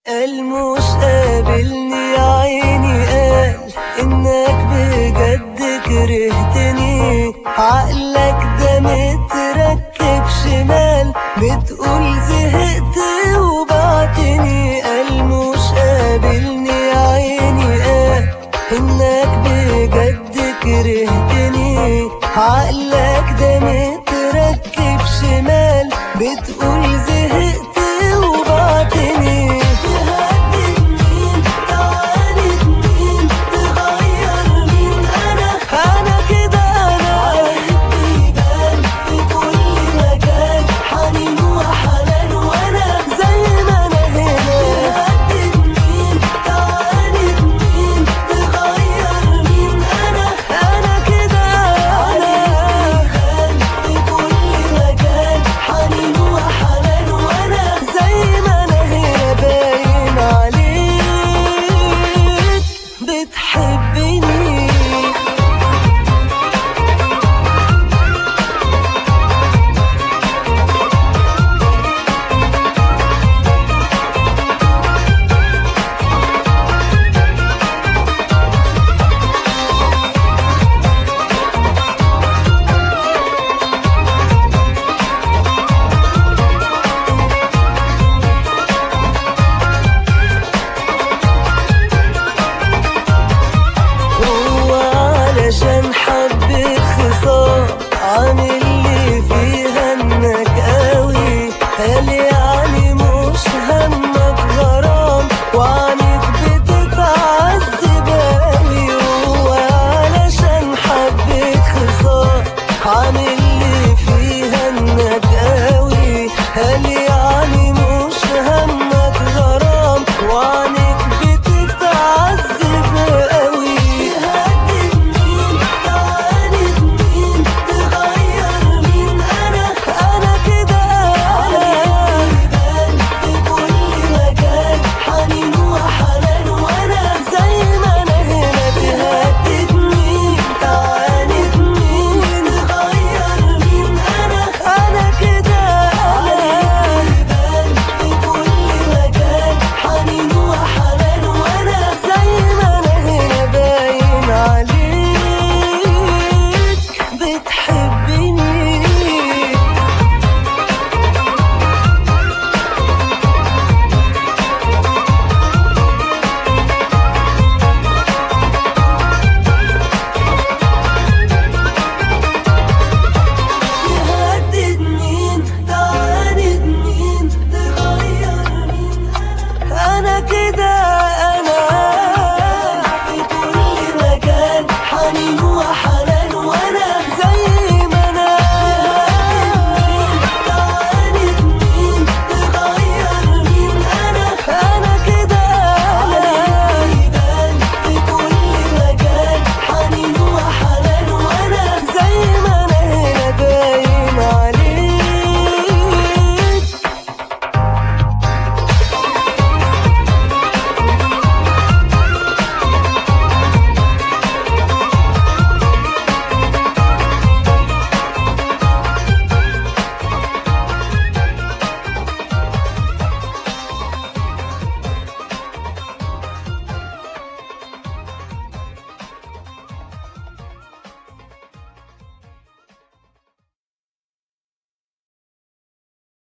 المش قابلني عيني قال انك بجد كرهتني عقلك ده متركب شمال بتقول زهقت وبعتني المش قابلني عيني قال انك بجد كرهتني عقلك ده متركب شمال بتقول زهقت وبعتني تهدد مين تعاند مين تغير مين انا انا كده انا بيبان في كل مكان حنين وحنان وانا زي ما انا هنا تهدد مين تعاند مين تغير مين انا انا كده انا بيبان في كل مكان حنين وحنان وانا زي ما انا هنا باين عليك بتحبني هو علشان حبك خصام عامل لي فيها انك قوي قال يعني مش همك غرام وعنك بتتعذب قوي هو علشان حبك خصام عامل لي فيها انك قوي قال يعني مش همك غرام وعنك بتتعذب قوي تهدد مين تعاند مين تغير مين انا انا كده انا بيبان في كل مكان حنين وحنان وانا زي ما انا هنا تهدد مين تعاند مين تغير مين انا انا كده انا بيبان في كل مكان حنين وحنان وانا زي ما انا هنا باين عليك بتحبني تهدد مين تعاند مين تغير مين انا انا كده